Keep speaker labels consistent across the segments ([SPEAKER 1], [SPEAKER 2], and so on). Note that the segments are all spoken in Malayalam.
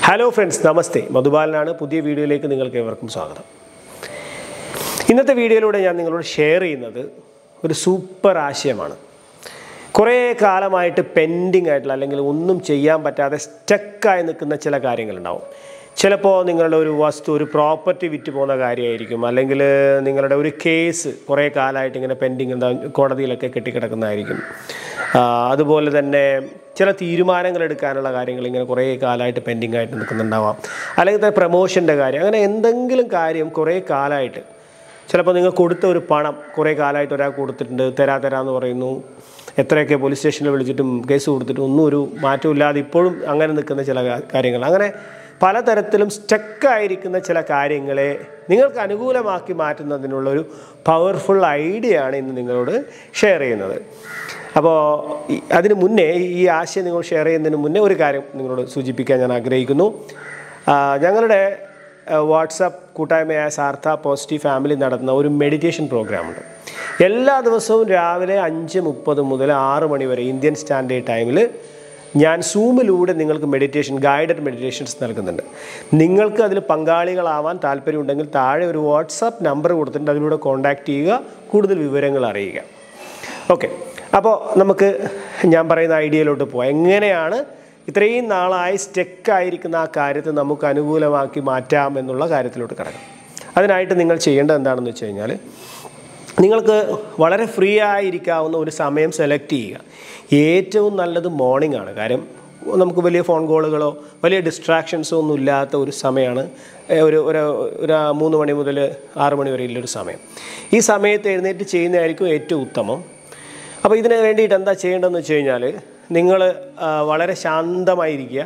[SPEAKER 1] ഹലോ ഫ്രണ്ട്സ് നമസ്തേ മധുബാലനാണ് പുതിയ വീഡിയോയിലേക്ക് നിങ്ങൾക്ക് ഏവർക്കും സ്വാഗതം ഇന്നത്തെ വീഡിയോയിലൂടെ ഞാൻ നിങ്ങളോട് ഷെയർ ചെയ്യുന്നത് ഒരു സൂപ്പർ ആശയമാണ് കുറേ കാലമായിട്ട് പെൻഡിങ് ആയിട്ടുള്ള അല്ലെങ്കിൽ ഒന്നും ചെയ്യാൻ പറ്റാതെ സ്റ്റക്കായി നിൽക്കുന്ന ചില കാര്യങ്ങളുണ്ടാവും ചിലപ്പോൾ നിങ്ങളുടെ ഒരു വസ്തു ഒരു പ്രോപ്പർട്ടി വിറ്റ് പോകുന്ന കാര്യമായിരിക്കും അല്ലെങ്കിൽ നിങ്ങളുടെ ഒരു കേസ് കുറേ കാലമായിട്ട് ഇങ്ങനെ പെൻഡിങ് ഉണ്ടാവും കോടതിയിലൊക്കെ കെട്ടിക്കിടക്കുന്നതായിരിക്കും ആ, അതുപോലെ തന്നെ ചില തീരുമാനങ്ങൾ എടുക്കാനുള്ള കാര്യങ്ങൾ ഇങ്ങനെ കുറേ കാലമായിട്ട് പെൻഡിങ് ആയിട്ട് നിൽക്കുന്നുണ്ടാവാം അല്ലെങ്കിൽ പ്രമോഷൻ്റെ കാര്യം അങ്ങനെ എന്തെങ്കിലും കാര്യം കുറേ കാലമായിട്ട് ചിലപ്പോൾ നിങ്ങൾ കൊടുത്ത ഒരു പണം കുറേ കാലമായിട്ട് ഒരാൾ കൊടുത്തിട്ടുണ്ട് തരാ തരാന്ന് പറയുന്നു എത്രയൊക്കെ പോലീസ് സ്റ്റേഷനിൽ വിളിച്ചിട്ടും കേസ് കൊടുത്തിട്ടും ഒന്നും ഒരു മാറ്റമില്ലാതെ ഇപ്പോഴും അങ്ങനെ നിൽക്കുന്ന ചില കാ- കാര്യങ്ങൾ അങ്ങനെ പലതരത്തിലും സ്റ്റക്കായിരിക്കുന്ന ചില കാര്യങ്ങളെ നിങ്ങൾക്ക് അനുകൂലമാക്കി മാറ്റുന്നതിനുള്ള ഒരു പവർഫുൾ ഐഡിയ ആണ് ഇന്ന് നിങ്ങളോട് ഷെയർ ചെയ്യുന്നത് അപ്പോൾ ഈ- അതിന് മുന്നേ ഈ ആശയം നിങ്ങൾ ഷെയർ ചെയ്യുന്നതിന് മുന്നേ ഒരു കാര്യം നിങ്ങളോട് സൂചിപ്പിക്കാൻ ഞാൻ ആഗ്രഹിക്കുന്നു ആ, ഞങ്ങളുടെ വാട്സപ്പ് കൂട്ടായ്മയായ സാർത്ഥ പോസിറ്റീവ് ഫാമിലി നടത്തുന്ന ഒരു മെഡിറ്റേഷൻ പ്രോഗ്രാമുണ്ട് എല്ലാ ദിവസവും രാവിലെ അഞ്ച് മുപ്പത് മുതൽ ആറ് മണി വരെ ഇന്ത്യൻ സ്റ്റാൻഡേർഡ് ടൈമിൽ ഞാൻ സൂമിലൂടെ നിങ്ങൾക്ക് മെഡിറ്റേഷൻ ഗൈഡഡ് മെഡിറ്റേഷൻസ് നൽകുന്നുണ്ട് നിങ്ങൾക്ക് അതിൽ പങ്കാളികളാവാൻ താല്പര്യമുണ്ടെങ്കിൽ താഴെ ഒരു വാട്സാപ്പ് നമ്പർ കൊടുത്തിട്ടുണ്ട് അതിലൂടെ കോൺടാക്റ്റ് ചെയ്യുക കൂടുതൽ വിവരങ്ങൾ അറിയുക ഓക്കെ അപ്പോൾ നമുക്ക് ഞാൻ പറയുന്ന ഐഡിയയിലോട്ട് പോവാം എങ്ങനെയാണ് ഇത്രയും നാളായി സ്റ്റെക്കായിരിക്കുന്ന ആ കാര്യത്തെ നമുക്ക് അനുകൂലമാക്കി മാറ്റാം എന്നുള്ള കാര്യത്തിലോട്ട് കിടക്കാം അതിനായിട്ട് നിങ്ങൾ ചെയ്യേണ്ടത് എന്താണെന്ന് വെച്ച് കഴിഞ്ഞാൽ നിങ്ങൾക്ക് വളരെ ഫ്രീ ആയിരിക്കാവുന്ന ഒരു സമയം സെലക്ട് ചെയ്യുക ഏറ്റവും നല്ലത് മോർണിംഗ് ആണ് കാര്യം നമുക്ക് വലിയ ഫോൺ കോളുകളോ വലിയ ഡിസ്ട്രാക്ഷൻസോ ഒന്നും ഇല്ലാത്ത ഒരു സമയമാണ് ഏ, ഒരു ഒരു ഒരു മൂന്ന് മണി മുതൽ ആറ് മണി വരെയുള്ളൊരു സമയം ഈ സമയത്ത് എഴുന്നേറ്റ് ചെയ്യുന്നതായിരിക്കും ഏറ്റവും ഉത്തമം അപ്പോൾ ഇതിന് വേണ്ടിയിട്ട് എന്താ ചെയ്യേണ്ടതെന്ന് വെച്ച് കഴിഞ്ഞാൽ നിങ്ങൾ വളരെ ശാന്തമായിരിക്കുക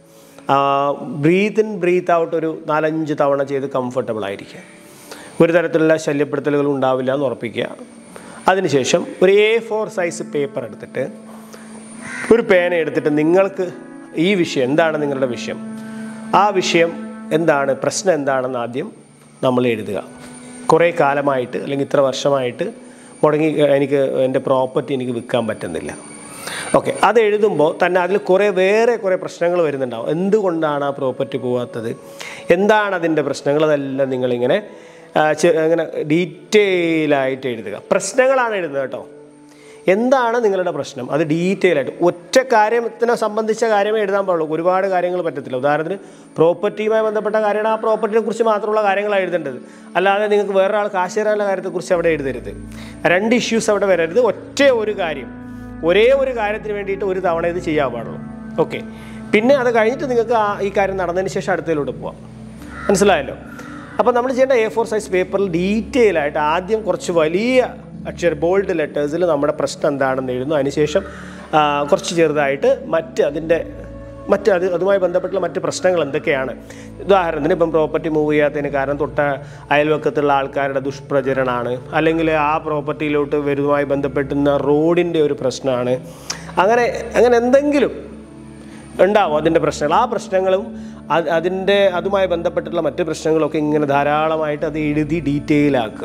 [SPEAKER 1] ബ്രീത്ത് ഇൻ ബ്രീത്ത് ഔട്ട് ഒരു നാലഞ്ച് തവണ ചെയ്ത് കംഫർട്ടബിൾ ആയിരിക്കുക ഒരു തരത്തിലുള്ള ശല്യപ്പെടുത്തലുകൾ ഉണ്ടാവില്ല എന്ന് ഉറപ്പിക്കുക അതിനുശേഷം ഒരു എ ഫോർ സൈസ് പേപ്പർ എടുത്തിട്ട് ഒരു പേന എടുത്തിട്ട് നിങ്ങൾക്ക് ഈ വിഷയം എന്താണ് നിങ്ങളുടെ വിഷയം ആ വിഷയം എന്താണ് പ്രശ്നം എന്താണെന്ന് ആദ്യം നമ്മൾ എഴുതുക കുറേ കാലമായിട്ട് അല്ലെങ്കിൽ ഇത്ര വർഷമായിട്ട് മുടങ്ങി എനിക്ക് എൻ്റെ പ്രോപ്പർട്ടി എനിക്ക് വിൽക്കാൻ പറ്റുന്നില്ല ഓക്കെ അത് എഴുതുമ്പോൾ തന്നെ അതിൽ കുറേ വേറെ കുറേ പ്രശ്നങ്ങൾ വരുന്നുണ്ടാവും എന്തുകൊണ്ടാണ് ആ പ്രോപ്പർട്ടി പോകാത്തത് എന്താണ് അതിൻ്റെ പ്രശ്നങ്ങൾ അതെല്ലാം നിങ്ങളിങ്ങനെ ആ, ചെ- ഇങ്ങനെ ഡീറ്റെയിൽ ആയിട്ട് എഴുതുക പ്രശ്നങ്ങളാണ് എഴുതുന്നത് കേട്ടോ എന്താണ് നിങ്ങളുടെ പ്രശ്നം അത് ഡീറ്റെയിൽ ആയിട്ട് ഒറ്റ കാര്യത്തിനെ സംബന്ധിച്ച കാര്യമേ എഴുതാൻ പാടുള്ളൂ ഒരുപാട് കാര്യങ്ങൾ പറ്റത്തില്ല ഉദാഹരണത്തിന് പ്രോപ്പർട്ടിയുമായി ബന്ധപ്പെട്ട കാര്യമാണ് ആ പ്രോപ്പർട്ടിയെ കുറിച്ച് മാത്രമുള്ള കാര്യങ്ങളാണ് എഴുതേണ്ടത് അല്ലാതെ നിങ്ങൾക്ക് വേറൊരാൾ കാശ് തരാനുള്ള കാര്യത്തെക്കുറിച്ച് അവിടെ എഴുതരുത് രണ്ട് ഇഷ്യൂസ് അവിടെ വരരുത് ഒറ്റ ഒരു കാര്യം ഒരേ ഒരു കാര്യത്തിന് വേണ്ടിയിട്ട് ഒരു തവണ ഇത് ചെയ്യാൻ പാടുള്ളൂ ഓക്കെ പിന്നെ അത് കഴിഞ്ഞിട്ട് നിങ്ങൾക്ക് ആ ഈ കാര്യം നടന്നതിന് ശേഷം അടുത്തതിലോട്ട് പോവാം മനസ്സിലായല്ലോ അപ്പോൾ നമ്മൾ ചെയ്യേണ്ട എ ഫോർ സൈസ് പേപ്പറിൽ ഡീറ്റെയിൽ ആയിട്ട് ആദ്യം കുറച്ച് വലിയ അക്ഷര ബോൾഡ് ലെറ്റേഴ്സിൽ നമ്മുടെ പ്രശ്നം എന്താണെന്ന് എഴുതുന്നു അതിനുശേഷം ആ, കുറച്ച് ചെറുതായിട്ട് മറ്റ് അതിൻ്റെ മറ്റ് അത് അതുമായി ബന്ധപ്പെട്ടുള്ള മറ്റ് പ്രശ്നങ്ങൾ എന്തൊക്കെയാണ് ഉദാഹരണത്തിന് ഇപ്പം പ്രോപ്പർട്ടി മൂവ് ചെയ്യാത്തതിന് കാരണം തൊട്ട അയൽവക്കത്തുള്ള ആൾക്കാരുടെ ദുഷ്പ്രചരണമാണ് അല്ലെങ്കിൽ ആ പ്രോപ്പർട്ടിയിലോട്ട് വരുന്നതുമായി ബന്ധപ്പെട്ടുന്ന റോഡിൻ്റെ ഒരു പ്രശ്നമാണ് അങ്ങനെ അങ്ങനെ എന്തെങ്കിലും ഉണ്ടാവും അതിൻ്റെ പ്രശ്നങ്ങൾ ആ പ്രശ്നങ്ങളും അത് അതിൻ്റെ അതുമായി ബന്ധപ്പെട്ടുള്ള മറ്റ് പ്രശ്നങ്ങളൊക്കെ ഇങ്ങനെ ധാരാളമായിട്ട് അത് എഴുതി ഡീറ്റെയിൽ ആക്കുക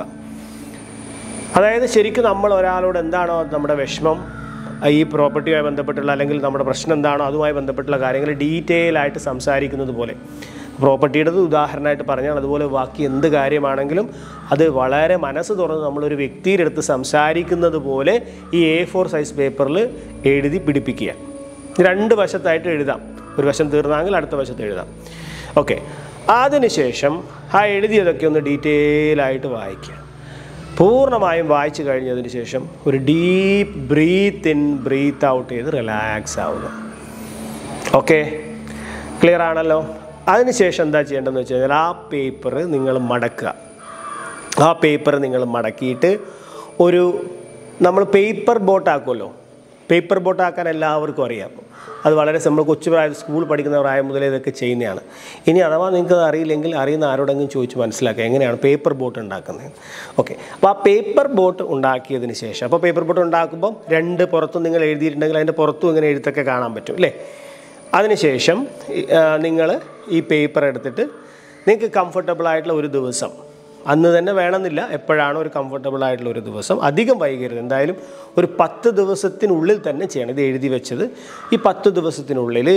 [SPEAKER 1] അതായത് ശരിക്കും നമ്മൾ ഒരാളോട് എന്താണോ നമ്മുടെ വിഷമം ഈ പ്രോപ്പർട്ടിയുമായി ബന്ധപ്പെട്ടുള്ള അല്ലെങ്കിൽ നമ്മുടെ പ്രശ്നം എന്താണോ അതുമായി ബന്ധപ്പെട്ടുള്ള കാര്യങ്ങൾ ഡീറ്റെയിൽ ആയിട്ട് സംസാരിക്കുന്നത് പോലെ പ്രോപ്പർട്ടിയുടേത് ഉദാഹരണമായിട്ട് പറഞ്ഞാൽ അതുപോലെ ബാക്കി എന്ത് കാര്യമാണെങ്കിലും അത് വളരെ മനസ്സ് തുറന്ന് നമ്മളൊരു വ്യക്തിയുടെ അടുത്ത് സംസാരിക്കുന്നത് പോലെ ഈ എ ഫോർ സൈസ് പേപ്പറിൽ എഴുതി പിടിപ്പിക്കുക രണ്ട് വശത്തായിട്ട് എഴുതാം ഒരു വശം തീർന്നെങ്കിൽ അടുത്ത വശത്ത് എഴുതാം ഓക്കെ അതിനുശേഷം ആ എഴുതിയതൊക്കെ ഒന്ന് ഡീറ്റെയിൽ ആയിട്ട് വായിക്കുക പൂർണ്ണമായും വായിച്ചു കഴിഞ്ഞതിന് ശേഷം ഒരു deep breathe in breathe out ചെയ്ത് റിലാക്സ് ആവുക ഓക്കെ ക്ലിയർ ആണല്ലോ അതിനുശേഷം എന്താ ചെയ്യേണ്ടതെന്ന് വെച്ച് കഴിഞ്ഞാൽ ആ പേപ്പർ നിങ്ങൾ മടക്കുക ആ പേപ്പർ നിങ്ങൾ മടക്കിയിട്ട് ഒരു നമ്മൾ പേപ്പർ ബോട്ടാക്കുമല്ലോ പേപ്പർ ബോട്ടാക്കാൻ എല്ലാവർക്കും അറിയാം അത് വളരെ നമ്മൾ കൊച്ചു പ്രായം സ്കൂൾ പഠിക്കുന്ന പ്രായം മുതലേ ഇതൊക്കെ ചെയ്യുന്നതാണ് ഇനി അഥവാ നിങ്ങൾക്ക് അത് അറിയില്ലെങ്കിൽ അറിയുന്ന ആരോടെങ്കിലും ചോദിച്ച് മനസ്സിലാക്കുക എങ്ങനെയാണ് പേപ്പർ ബോട്ട് ഉണ്ടാക്കുന്നത് ഓക്കെ അപ്പോൾ ആ പേപ്പർ ബോട്ട് ഉണ്ടാക്കിയതിന് ശേഷം അപ്പോൾ പേപ്പർ ബോട്ട് ഉണ്ടാക്കുമ്പോൾ രണ്ട് പുറത്തും നിങ്ങൾ എഴുതിയിട്ടുണ്ടെങ്കിൽ അതിൻ്റെ പുറത്തും ഇങ്ങനെ എഴുത്തൊക്കെ കാണാൻ പറ്റും അല്ലേ അതിനുശേഷം നിങ്ങൾ ഈ പേപ്പർ എടുത്തിട്ട് നിങ്ങൾക്ക് കംഫർട്ടബിൾ ആയിട്ടുള്ള ഒരു ദിവസം അന്ന് തന്നെ വേണമെന്നില്ല എപ്പോഴാണോ ഒരു കംഫർട്ടബിൾ ആയിട്ടുള്ള ഒരു ദിവസം അധികം വൈകരുത് എന്തായാലും ഒരു പത്ത് ദിവസത്തിനുള്ളിൽ തന്നെ ചെയ്യണം ഇത് എഴുതി വെച്ചത് ഈ പത്ത് ദിവസത്തിനുള്ളിൽ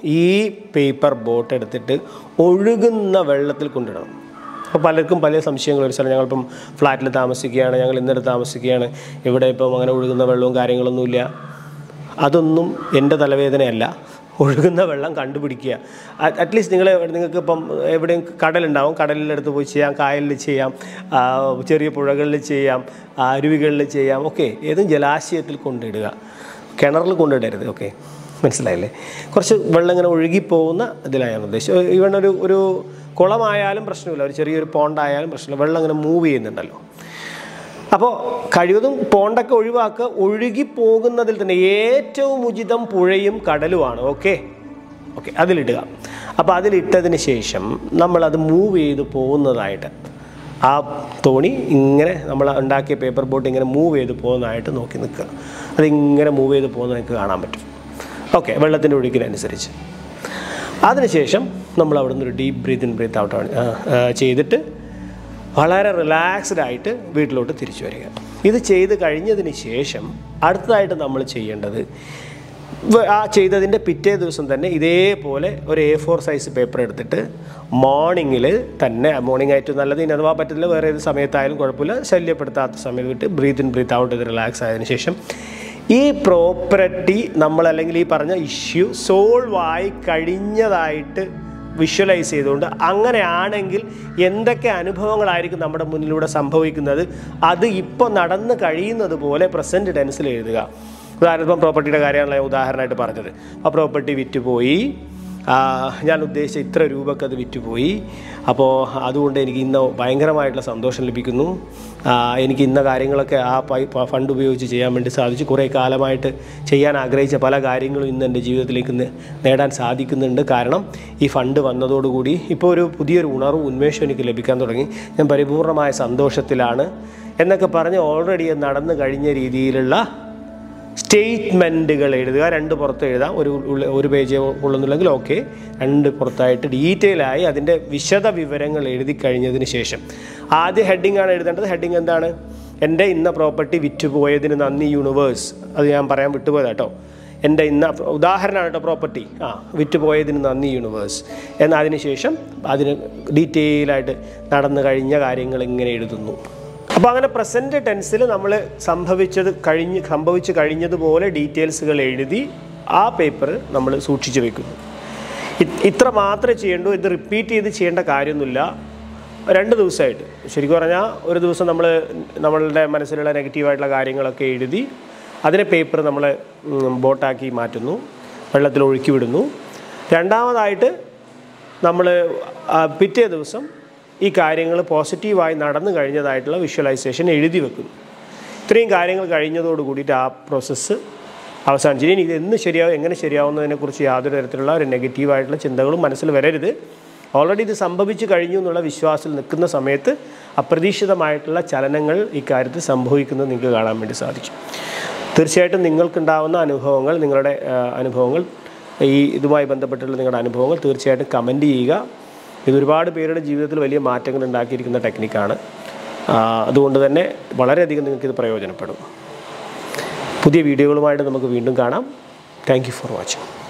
[SPEAKER 1] ഈ പേപ്പർ ബോട്ട് എടുത്തിട്ട് ഒഴുകുന്ന വെള്ളത്തിൽ കൊണ്ടിടണം അപ്പോൾ പലർക്കും പല സംശയങ്ങൾ ഒരു സ്ഥലം ഞങ്ങളിപ്പം ഫ്ലാറ്റിൽ താമസിക്കുകയാണ് ഞങ്ങൾ ഇന്നിടത്ത് താമസിക്കുകയാണ് ഇവിടെ ഇപ്പം അങ്ങനെ ഒഴുകുന്ന വെള്ളവും കാര്യങ്ങളൊന്നുമില്ല അതൊന്നും എൻ്റെ തലവേദനയല്ല ഒഴുകുന്ന വെള്ളം കണ്ടുപിടിക്കുക അറ്റ്ലീസ്റ്റ് നിങ്ങൾ നിങ്ങൾക്ക് ഇപ്പം എവിടെയും കടലുണ്ടാവും കടലിൻ്റെ പോയി ചെയ്യാം കായലിൽ ചെയ്യാം ആ, ചെറിയ പുഴകളിൽ ചെയ്യാം ആ, അരുവികളിൽ ചെയ്യാം ഓക്കെ ഏതും ജലാശയത്തിൽ കൊണ്ടിടുക കിണറിൽ കൊണ്ടിടരുത് ഓക്കെ മനസ്സിലായില്ലേ കുറച്ച് വെള്ളം ഇങ്ങനെ ഒഴുകിപ്പോകുന്ന ഇതിലാണ് ഞാൻ ഉദ്ദേശിച്ചത് ഈവൺ ഒരു ഒരു കുളമായാലും പ്രശ്നമില്ല ഒരു ചെറിയൊരു പോണ്ടായാലും പ്രശ്നമില്ല വെള്ളം ഇങ്ങനെ മൂവ് ചെയ്യുന്നുണ്ടല്ലോ അപ്പോൾ കഴിവതും പോണ്ടൊക്കെ ഒഴിവാക്കുക ഒഴുകി പോകുന്നതിൽ തന്നെ ഏറ്റവും ഉചിതം പുഴയും കടലുമാണ് ഓക്കെ ഓക്കെ അതിലിടുക അപ്പോൾ അതിലിട്ടതിന് ശേഷം നമ്മളത് മൂവ് ചെയ്ത് പോകുന്നതായിട്ട് ആ തോണി ഇങ്ങനെ നമ്മൾ ഉണ്ടാക്കിയ പേപ്പർ ബോട്ട് ഇങ്ങനെ മൂവ് ചെയ്ത് പോകുന്നതായിട്ട് നോക്കി നിൽക്കുക അതിങ്ങനെ മൂവ് ചെയ്ത് പോകുന്നത് നിങ്ങൾക്ക് കാണാൻ പറ്റും ഓക്കെ വെള്ളത്തിൻ്റെ ഒഴുക്കിനനുസരിച്ച് അതിനുശേഷം നമ്മൾ അവിടെ നിന്ന് ഒരു deep breathe in breathe out ചെയ്തിട്ട് വളരെ റിലാക്സ്ഡ് ആയിട്ട് വീട്ടിലോട്ട് തിരിച്ചു വരിക ഇത് ചെയ്ത് കഴിഞ്ഞതിന് ശേഷം അടുത്തതായിട്ട് നമ്മൾ ചെയ്യേണ്ടത് വ- ആ ചെയ്തതിൻ്റെ പിറ്റേ ദിവസം തന്നെ ഇതേപോലെ ഒരു എ ഫോർ സൈസ് പേപ്പർ എടുത്തിട്ട് മോർണിംഗിൽ തന്നെ മോർണിംഗ് ആയിട്ട് നല്ലത് ഇനി അഥവാ പറ്റില്ല വേറെ ഏത് സമയത്തായാലും കുഴപ്പമില്ല ശല്യപ്പെടുത്താത്ത സമയത്ത് വിട്ട് ബ്രീത്ത് ഇൻ ബ്രീത്ത് ഔട്ട് ചെയ്ത് റിലാക്സ് ആയതിനു ശേഷം ഈ പ്രോപ്പർട്ടി നമ്മൾ അല്ലെങ്കിൽ ഈ പറഞ്ഞ ഇഷ്യൂ സോൾവ് ആയി കഴിഞ്ഞതായിട്ട് വിഷ്വലൈസ് ചെയ്തുകൊണ്ട് അങ്ങനെയാണെങ്കിൽ എന്തൊക്കെ അനുഭവങ്ങളായിരിക്കും നമ്മുടെ മുന്നിലൂടെ സംഭവിക്കുന്നത് അത് ഇപ്പോൾ നടന്ന് കഴിയുന്നത് പോലെ പ്രസൻറ്റ് ടെൻസിൽ എഴുതുക ഉദാഹരണം ഇപ്പം പ്രോപ്പർട്ടിയുടെ കാര്യമാണല്ലോ ഞാൻ ഉദാഹരണമായിട്ട് പറഞ്ഞത് ആ പ്രോപ്പർട്ടി വിറ്റുപോയി ആ, ഞാൻ ഉദ്ദേശിച്ച ഇത്ര രൂപക്ക് അത് വിറ്റുപോയി അപ്പോൾ അതുകൊണ്ട് എനിക്ക് ഇന്ന് ഭയങ്കരമായിട്ടുള്ള സന്തോഷം ലഭിക്കുന്നു ആ, എനിക്ക് ഇന്ന കാര്യങ്ങളൊക്കെ ആ പൈ പ- ഫണ്ട് ഉപയോഗിച്ച് ചെയ്യാൻ വേണ്ടി സാധിച്ചു കുറേ കാലമായിട്ട് ചെയ്യാൻ ആഗ്രഹിച്ച പല കാര്യങ്ങളും ഇന്ന് എൻ്റെ ജീവിതത്തിലേക്ക് നെ- നേടാൻ സാധിക്കുന്നുണ്ട് കാരണം ഈ ഫണ്ട് വന്നതോടുകൂടി ഇപ്പോൾ ഒരു പുതിയൊരു ഉണർവും ഉന്മേഷവും എനിക്ക് ലഭിക്കാൻ തുടങ്ങി ഞാൻ പരിപൂർണമായ സന്തോഷത്തിലാണ് എന്നൊക്കെ പറഞ്ഞ് ഓൾറെഡി നടന്നു കഴിഞ്ഞ രീതിയിലുള്ള സ്റ്റേറ്റ്മെൻറ്റുകൾ എഴുതുക രണ്ട് പുറത്ത് എഴുതാം ഒരു ഉള്ള- ഒരു പേജ് ഉള്ളുന്നുണ്ടെങ്കിൽ ഓക്കെ രണ്ട് പുറത്തായിട്ട് ഡീറ്റെയിൽ ആയി അതിൻ്റെ വിശദ വിവരങ്ങൾ എഴുതി കഴിഞ്ഞതിന് ശേഷം ആദ്യ ഹെഡിങ് ആണ് എഴുതേണ്ടത് ഹെഡിങ് എന്താണ് എൻ്റെ ഇന്ന പ്രോപ്പർട്ടി വിറ്റുപോയതിന് നന്ദി യൂണിവേഴ്സ് അത് ഞാൻ പറയാൻ വിട്ടുപോയത് കേട്ടോ എൻ്റെ ഇന്ന ഉദാഹരണമാണ് കേട്ടോ പ്രോപ്പർട്ടി ആ വിറ്റുപോയതിന് നന്ദി യൂണിവേഴ്സ് എന്നാൽ അതിനുശേഷം അതിന് ഡീറ്റെയിൽ ആയിട്ട് നടന്നു കഴിഞ്ഞ കാര്യങ്ങൾ ഇങ്ങനെ എഴുതുന്നു അപ്പോൾ അങ്ങനെ പ്രസൻറ്റ് ടെൻസിൽ നമ്മൾ സംഭവിച്ചത് കഴിഞ്ഞ് സംഭവിച്ച് കഴിഞ്ഞതുപോലെ ഡീറ്റെയിൽസുകൾ എഴുതി ആ പേപ്പർ നമ്മൾ സൂക്ഷിച്ചു വെക്കുന്നു ഇ- ഇത്ര മാത്രമേ ചെയ്യേണ്ടൂ ഇത് റിപ്പീറ്റ് ചെയ്ത് ചെയ്യേണ്ട കാര്യമൊന്നുമില്ല രണ്ട് ദിവസമായിട്ട് ശരിക്കും പറഞ്ഞാൽ ഒരു ദിവസം നമ്മൾ നമ്മളുടെ മനസ്സിലുള്ള നെഗറ്റീവായിട്ടുള്ള കാര്യങ്ങളൊക്കെ എഴുതി അതിനെ പേപ്പർ നമ്മൾ ബോട്ടാക്കി മാറ്റുന്നു വെള്ളത്തിൽ ഒഴുക്കി വിടുന്നു രണ്ടാമതായിട്ട് നമ്മൾ പിറ്റേ ദിവസം ഈ കാര്യങ്ങൾ പോസിറ്റീവായി നടന്നു കഴിഞ്ഞതായിട്ടുള്ള വിഷ്വലൈസേഷൻ എഴുതി വെക്കുന്നു ഇത്രയും കാര്യങ്ങൾ കഴിഞ്ഞതോട് കൂടിയിട്ട് ആ പ്രോസസ്സ് അവസാനിച്ചു ഇനി ഇത് എന്ന് ശരിയാവും എങ്ങനെ ശരിയാവുന്നതിനെക്കുറിച്ച് യാതൊരു തരത്തിലുള്ള ഒരു നെഗറ്റീവായിട്ടുള്ള ചിന്തകളും മനസ്സിൽ വരരുത് ഓൾറെഡി ഇത് സംഭവിച്ചു കഴിഞ്ഞു എന്നുള്ള വിശ്വാസത്തിൽ നിൽക്കുന്ന സമയത്ത് അപ്രതീക്ഷിതമായിട്ടുള്ള ചലനങ്ങൾ ഇക്കാര്യത്തിൽ സംഭവിക്കുന്നത് നിങ്ങൾക്ക് കാണാൻ വേണ്ടി സാധിക്കും തീർച്ചയായിട്ടും നിങ്ങൾക്കുണ്ടാവുന്ന അനുഭവങ്ങൾ നിങ്ങളുടെ ആ, അനുഭവങ്ങൾ ഈ ഇതുമായി ബന്ധപ്പെട്ടുള്ള നിങ്ങളുടെ അനുഭവങ്ങൾ തീർച്ചയായിട്ടും കമൻറ്റ് ചെയ്യുക ഇത് ഒരുപാട് പേരുടെ ജീവിതത്തിൽ വലിയ മാറ്റങ്ങൾ ഉണ്ടാക്കിയിരിക്കുന്ന ടെക്നിക്കാണ് ആ, അതുകൊണ്ട് തന്നെ വളരെയധികം നിങ്ങൾക്കിത് പ്രയോജനപ്പെടും പുതിയ വീഡിയോകളുമായിട്ട് നമുക്ക് വീണ്ടും കാണാം താങ്ക് യു ഫോർ വാച്ചിങ്